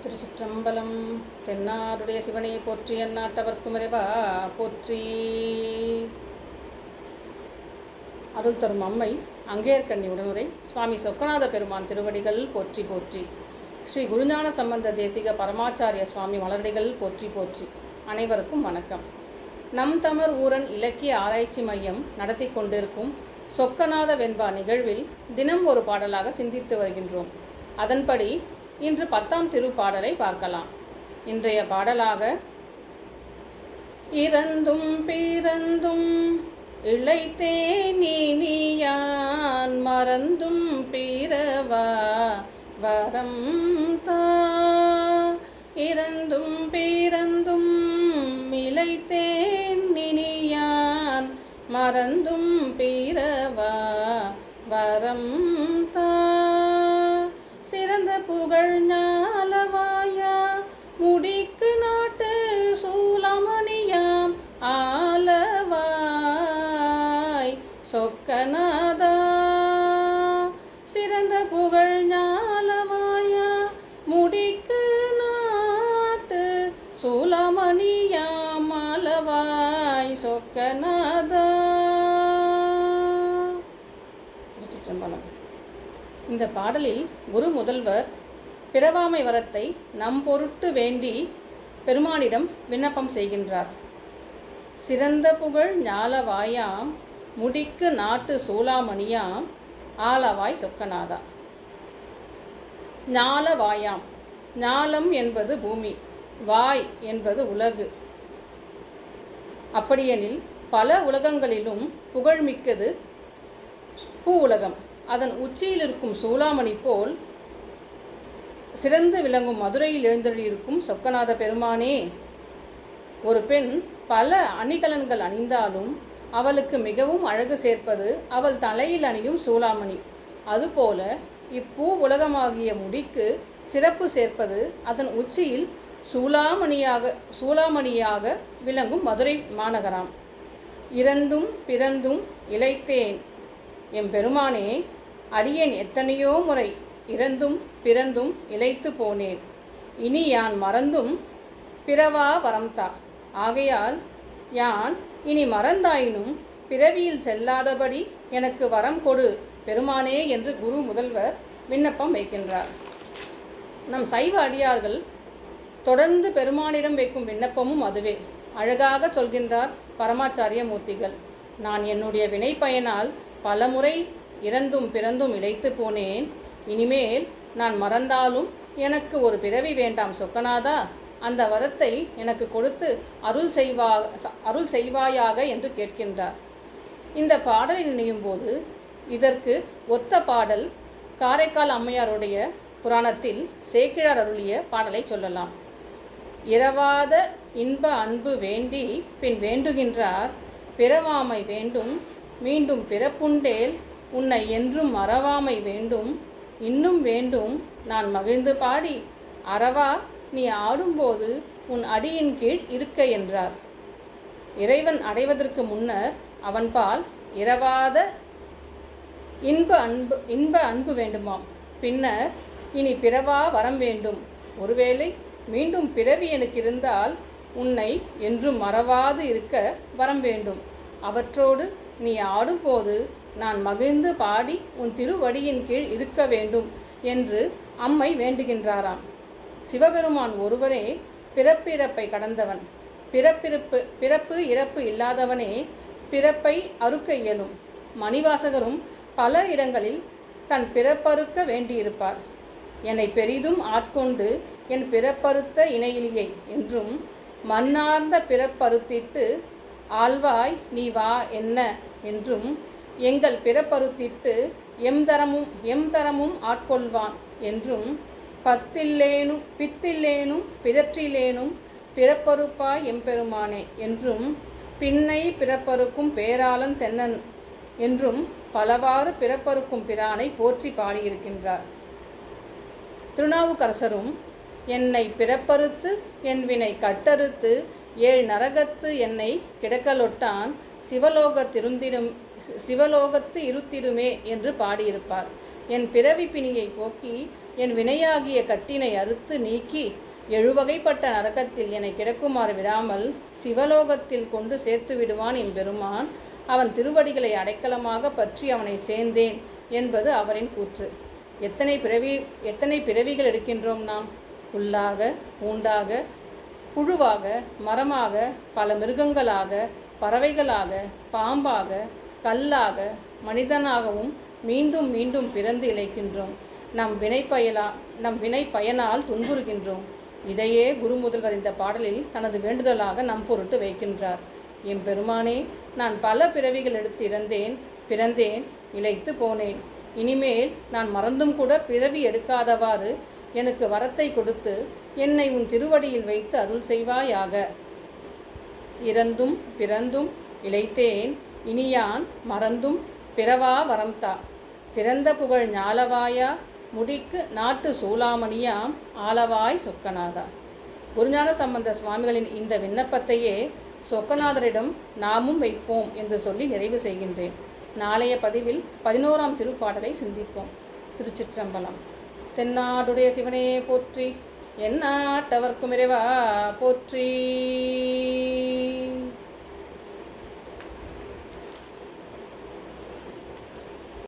திருச்சிற்றம்பலம் தென்னாருடைய சிவனை போற்றி அந்நாட்டவர்க்கும் இறைவா போற்றி அருள் தரும் அம்மை அங்கேற்கண்ணி உடனுரை சுவாமி சொக்கநாத பெருமான் திருவடிகள் போற்றி போற்றி ஸ்ரீ குருஞான சம்பந்த தேசிக பரமாச்சாரிய சுவாமி மலரடிகள் போற்றி போற்றி அனைவருக்கும் வணக்கம் நம் தமிழ் ஊரன் இலக்கிய ஆராய்ச்சி மையம் நடத்தி கொண்டிருக்கும் சொக்கநாத வெண்பா நிகழ்வில் தினம் ஒரு பாடலாக சிந்தித்து வருகின்றோம் அதன்படி இன்று பத்தாம் திருப்பாடலை பார்க்கலாம் இன்றைய பாடலாக இறந்தும் பிறந்தும் இழைத்தேனியான் மறந்தும் பிறவா வரம் தா இறந்தும் பிறந்தும் இழைத்தேன் நினியான் மறந்தும் பிறவா வரம் தா சிறந்த புகழ் ஞாலவாயா முடிக்கு நாட்டு சூலமணியாம் ஆலவாய் சொக்கநாதா சிறந்த புகழ் ஞாலவாயா முடிக்கு நாட்டு சூலமணியாம் ஆலவாய் சொக்கநாதா திருச்சிற்றம்பலம் இந்த பாடலில் குரு முதல்வர் பிறவாமை வரத்தை நம் பொருட்டு வேண்டி பெருமானிடம் விண்ணப்பம் செய்கின்றார் சிறந்த புகழ் ஞாலவாயாம் முடிக்கு நாட்டு சூளாமணியாம் ஆலவாய் சொக்கநாதா ஞாலவாயாம் ஞாலம் என்பது பூமி வாய் என்பது உலகு அப்படியெனில் பல உலகங்களிலும் புகழ்மிக்கது பூ உலகம் அதன் உச்சியில் இருக்கும் சூளாமணி போல் சிறந்து விளங்கும் மதுரையில் எழுந்தருளியிருக்கும் சொக்கநாத பெருமானே ஒரு பெண் பல அணிகலன்கள் அணிந்தாலும் அவளுக்கு மிகவும் அழகு சேர்ப்பது அவள் தலையில் அணியும் சூளாமணி அதுபோல இப்பூ உலகமாகிய முடிக்கு சிறப்பு சேர்ப்பது அதன் உச்சியில் சூளாமணியாக சூளாமணியாக விளங்கும் மதுரை மாநகராம் இறந்தும் பிறந்தும் இழைத்தேன் எம் பெருமானே அடியேன் எத்தனையோ முறை இறந்தும் பிறந்தும் இழைத்து போனேன் இனி யான் மறந்தும் பிறவா வரம்தா ஆகையால் யான் இனி மறந்தாயினும் பிறவியில் செல்லாதபடி எனக்கு வரம் கொடு பெருமானே என்று குரு முதல்வர் விண்ணப்பம் வைக்கின்றார் நம் சைவ அடியார்கள் தொடர்ந்து பெருமானிடம் வைக்கும் விண்ணப்பமும் அதுவே அழகாக சொல்கின்றார் பரமாச்சாரிய மூர்த்திகள் நான் என்னுடைய வினை பயனால் பலமுறை இறந்தும் பிறந்தும் இழைத்து போனேன் இனிமேல் நான் மறந்தாலும் எனக்கு ஒரு பிறவி வேண்டாம் சொக்கநாதா அந்த வரத்தை எனக்கு கொடுத்து அருள் செய்வா அருள் செய்வாயாக என்று கேட்கின்றார் இந்த பாடலை நினையும் போது இதற்கு ஒத்த பாடல் காரைக்கால் அம்மையாருடைய புராணத்தில் சேக்கிழார் அருளிய பாடலை சொல்லலாம் இரவாத இன்ப அன்பு வேண்டி பின் வேண்டுகின்றார் பிறவாமை வேண்டும் மீண்டும் பிறப்புண்டேல் உன்னை என்றும் மறவாமை வேண்டும் இன்னும் வேண்டும் நான் மகிழ்ந்து பாடி அறவா நீ ஆடும்போது உன் அடியின் கீழ் இருக்க என்றார் இறைவன் அடைவதற்கு முன்னர் அவன்பால் இரவாத இன்ப அன்பு இன்ப அன்பு வேண்டுமாம் பின்னர் இனி பிறவா வரம் வேண்டும் ஒருவேளை மீண்டும் பிறவி எனக்கு இருந்தால் உன்னை என்றும் மறவாது இருக்க வரம் வேண்டும் அவற்றோடு நீ ஆடும்போது நான் மகிழ்ந்து பாடி உன் திருவடியின் கீழ் இருக்க வேண்டும் என்று அம்மை வேண்டுகின்றாராம் சிவபெருமான் ஒருவரே பிறப்பிறப்பை கடந்தவன் பிறப்பிறப்பு பிறப்பு இறப்பு இல்லாதவனே பிறப்பை அறுக்க இயலும் மணிவாசகரும் பல இடங்களில் தன் பிறப்பறுக்க வேண்டியிருப்பார் என்னை பெரிதும் ஆட்கொண்டு என் பிறப்பறுத்த இணையிலியை என்றும் மண்ணார்ந்த பிறப்பறுத்திட்டு ஆழ்வாய் நீ வா என்ன என்றும் எங்கள் பிறப்பறுத்திட்டு எம் தரமும் எம் தரமும் ஆட்கொள்வான் என்றும் பத்தில்லேனும் பித்தில்லேனும் பிதற்றிலேனும் பிறப்பறுப்பாய் எம்பெருமானே என்றும் பின்னை பிறப்பறுக்கும் பேராளன் தென்னன் என்றும் பலவாறு பிறப்பறுக்கும் பிரானை போற்றி பாடியிருக்கின்றார் திருநாவுக்கரசரும் என்னை பிறப்பறுத்து என் வினை கட்டறுத்து ஏழ் நரகத்து என்னை கிடக்கலொட்டான் சிவலோகத்திருந்திடும் சிவலோகத்து இருத்திடுமே என்று பாடியிருப்பார் என் பிறவி பிணியை போக்கி என் வினையாகிய கட்டினை அறுத்து நீக்கி எழுவகைப்பட்ட நரகத்தில் என்னை கிடக்குமாறு விடாமல் சிவலோகத்தில் கொண்டு சேர்த்து விடுவான் எம்பெருமான் அவன் திருவடிகளை அடைக்கலமாக பற்றி அவனை சேர்ந்தேன் என்பது அவரின் கூற்று எத்தனை பிறவி எத்தனை பிறவிகள் எடுக்கின்றோம் நாம் புல்லாக பூண்டாக புழுவாக மரமாக பல மிருகங்களாக பறவைகளாக பாம்பாக கல்லாக மனிதனாகவும் மீண்டும் மீண்டும் பிறந்து இழைக்கின்றோம் நம் வினை பயலா நம் வினை பயனால் துன்புறுகின்றோம் இதையே குரு முதல்வர் இந்த பாடலில் தனது வேண்டுதலாக நம் பொருட்டு வைக்கின்றார் எம் பெருமானே நான் பல பிறவிகள் எடுத்து இறந்தேன் பிறந்தேன் இழைத்து போனேன் இனிமேல் நான் மறந்தும் கூட பிறவி எடுக்காதவாறு எனக்கு வரத்தை கொடுத்து என்னை உன் திருவடியில் வைத்து அருள் செய்வாயாக இறந்தும் பிறந்தும் இழைத்தேன் இனியான் மறந்தும் பிறவா வரம்தா சிறந்த புகழ் ஞாலவாயா முடிக்கு நாட்டு சூளாமணியாம் ஆலவாய் சொக்கநாதா குருஞான சம்பந்த சுவாமிகளின் இந்த விண்ணப்பத்தையே சொக்கநாதரிடம் நாமும் வைப்போம் என்று சொல்லி நிறைவு செய்கின்றேன் நாளைய பதிவில் பதினோராம் திருப்பாடலை சிந்திப்போம் திருச்சிற்றம்பலம் தென்னாடுடைய சிவனே போற்றி எந்நாட்டவர்க்கும் இறைவா போற்றி